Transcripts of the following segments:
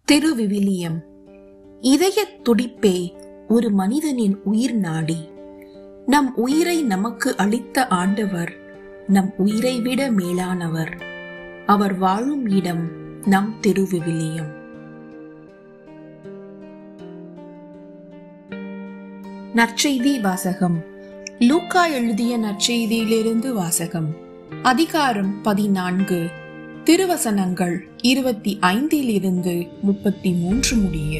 திருவிவிலியம் இதயத் துடிப்பே ஒரு மனிதனின் உயிர் நாடி நம் உயிரை நமக்கு அளித்த ஆண்டவர் நம் உயிரை விட மேலானவர் அவர் வாழும் இடம் நம் திருவிவிலியம் நற்செய்தி வாசகம் லூக்கா எழுதிய நற்செய்தியிலிருந்து வாசகம் அதிகாரம் பதினான்கு திருவசனங்கள் இருபத்தி ஐந்தில் இருந்து முப்பத்தி மூன்று முடிய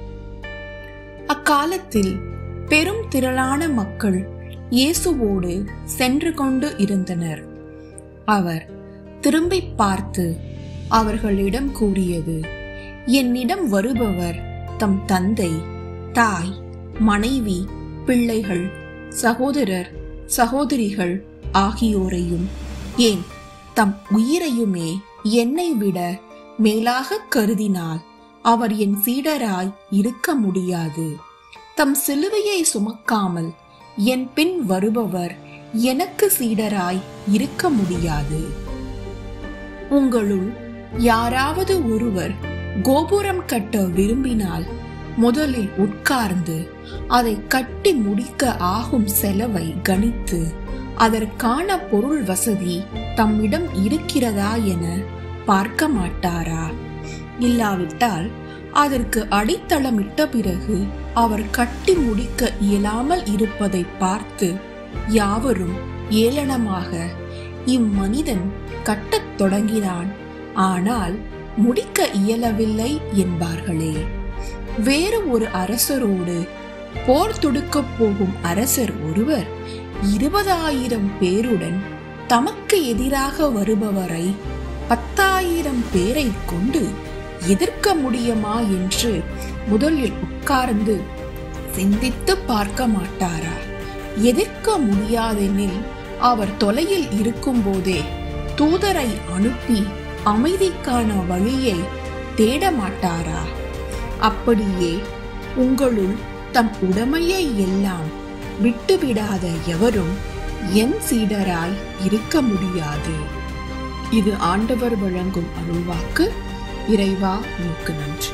அக்காலத்தில் பெரும் திரளான மக்கள் இயேசுவோடு சென்று கொண்டு இருந்தனர் அவர் திரும்பி பார்த்து அவர்களிடம் கூறியது என்னிடம் வருபவர் தம் தந்தை தாய் மனைவி பிள்ளைகள் சகோதரர் சகோதரிகள் ஆகியோரையும் ஏன் தம் உயிரையுமே என்னை விட மேலாக கருதினால் அவர் என் சீடராய் இருக்க முடியாது தம் சிலுவையை சுமக்காமல் என் பின் வருபவர் எனக்கு சீடராய் இருக்க முடியாது உங்களுள் யாராவது ஒருவர் கோபுரம் கட்ட விரும்பினால் முதலில் உட்கார்ந்து அதை கட்டி முடிக்க ஆகும் செலவை கணித்து அதற்கான பொருள் வசதி தம்மிடம் இருக்கிறதா என பார்க்க மாட்டாரா இல்லாவிட்டால் அதற்கு அடித்தளமிட்ட பிறகு அவர் கட்டி முடிக்க இயலாமல் இருப்பதை பார்த்து யாவரும் ஏளனமாக இம்மனிதன் கட்டத் தொடங்கினான் ஆனால் முடிக்க இயலவில்லை என்பார்களே வேறு ஒரு அரசரோடு போர் தொடுக்கப் போகும் அரசர் ஒருவர் இருபதாயிரம் பேருடன் தமக்கு எதிராக வருபவரை பத்தாயிரம் பேரை கொண்டு எதிர்க்க முடியுமா என்று முதலில் உட்கார்ந்து சிந்தித்து பார்க்க மாட்டாரா எதிர்க்க முடியாதெனில் அவர் தொலையில் இருக்கும்போதே தூதரை அனுப்பி அமைதிக்கான வழியை தேட மாட்டாரா அப்படியே உங்களுள் தம் உடமையை எல்லாம் விட்டுவிடாத எவரும் என் சீடராய் இருக்க முடியாது இது ஆண்டவர் வழங்கும் அருள்வாக்கு இறைவா உனக்கு நன்றி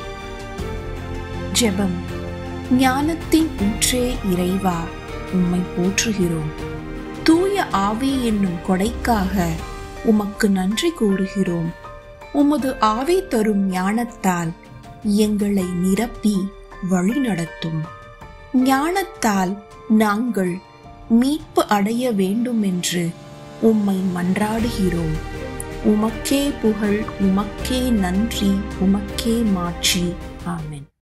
ஜெபம் ஞானத்தின் ஊற்றே இறைவா உம்மை போற்றுகிறோம் தூய ஆவி என்னும் கொடைக்காக உமக்கு நன்றி கூறுகிறோம் உமது ஆவி தரும் ஞானத்தால் எங்களை நிரப்பி வழிநடத்தும் ஞானத்தால் நாங்கள் மீட்பு அடைய வேண்டும் என்று உம்மை மன்றாடுகிறோம் உமக்கே புகழ் உமக்கே நன்றி உமக்கே மாட்சி ஆமென்